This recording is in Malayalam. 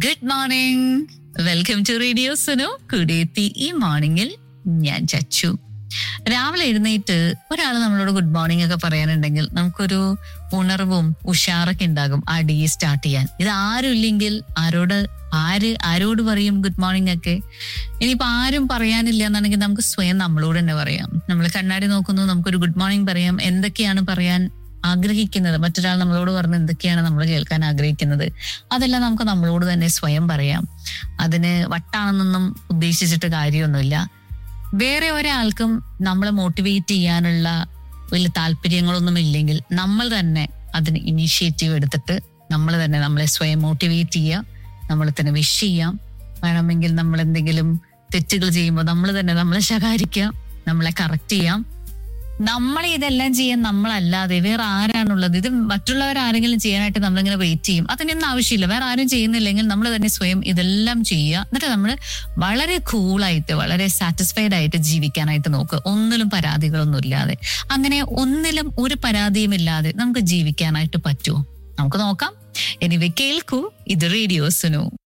good morning welcome to radio Suno കുടിയെത്തി ഈ മോർണിംഗിൽ ഞാൻ ചച്ചു രാവിലെ എഴുന്നേറ്റ് ഒരാൾ നമ്മളോട് ഗുഡ് മോർണിംഗ് ഒക്കെ പറയാനുണ്ടെങ്കിൽ നമുക്കൊരു ഉണർവും ഉഷാറൊക്കെ ഉണ്ടാകും ആ ഡേ സ്റ്റാർട്ട് ചെയ്യാൻ ഇത് ആരും ഇല്ലെങ്കിൽ ആരോട് ആര് ആരോട് പറയും ഗുഡ് മോർണിംഗ് ഒക്കെ ഇനിയിപ്പോ ആരും പറയാനില്ല എന്നാണെങ്കിൽ നമുക്ക് സ്വയം നമ്മളോട് തന്നെ പറയാം നമ്മൾ കണ്ണാടി നോക്കുന്നു നമുക്കൊരു ഗുഡ് മോർണിംഗ് പറയാം എന്തൊക്കെയാണ് പറയാൻ ആഗ്രഹിക്കുന്നത് മറ്റൊരാൾ നമ്മളോട് പറഞ്ഞ് എന്തൊക്കെയാണ് നമ്മൾ കേൾക്കാൻ ആഗ്രഹിക്കുന്നത് അതെല്ലാം നമുക്ക് നമ്മളോട് തന്നെ സ്വയം പറയാം അതിന് വട്ടാണെന്നൊന്നും ഉദ്ദേശിച്ചിട്ട് കാര്യമൊന്നുമില്ല വേറെ ഒരാൾക്കും നമ്മളെ മോട്ടിവേറ്റ് ചെയ്യാനുള്ള വലിയ താല്പര്യങ്ങളൊന്നും ഇല്ലെങ്കിൽ നമ്മൾ തന്നെ അതിന് ഇനീഷ്യേറ്റീവ് എടുത്തിട്ട് നമ്മൾ തന്നെ നമ്മളെ സ്വയം മോട്ടിവേറ്റ് ചെയ്യുക നമ്മൾ തന്നെ വിഷ് ചെയ്യാം വേണമെങ്കിൽ നമ്മൾ എന്തെങ്കിലും തെറ്റുകൾ ചെയ്യുമ്പോൾ നമ്മൾ തന്നെ നമ്മളെ ശകാരിക്കാം നമ്മളെ കറക്റ്റ് ചെയ്യാം നമ്മളെ ഇതെല്ലാം ചെയ്യാൻ നമ്മളല്ലാതെ വേറെ ആരാണുള്ളത് ഇത് മറ്റുള്ളവർ ആരെങ്കിലും ചെയ്യാനായിട്ട് നമ്മളിങ്ങനെ വെയിറ്റ് ചെയ്യും അതിനൊന്നും ആവശ്യമില്ല വേറെ ആരും ചെയ്യുന്നില്ലെങ്കിൽ നമ്മൾ തന്നെ സ്വയം ഇതെല്ലാം ചെയ്യുക എന്നിട്ട് നമ്മൾ വളരെ കൂളായിട്ട് വളരെ സാറ്റിസ്ഫൈഡ് ആയിട്ട് ജീവിക്കാനായിട്ട് നോക്കുക ഒന്നിലും പരാതികളൊന്നും ഇല്ലാതെ അങ്ങനെ ഒന്നിലും ഒരു പരാതിയും ഇല്ലാതെ നമുക്ക് ജീവിക്കാനായിട്ട് പറ്റുമോ നമുക്ക് നോക്കാം എനിവേ കേൾക്കൂ ഇത് റേഡിയോ സുനു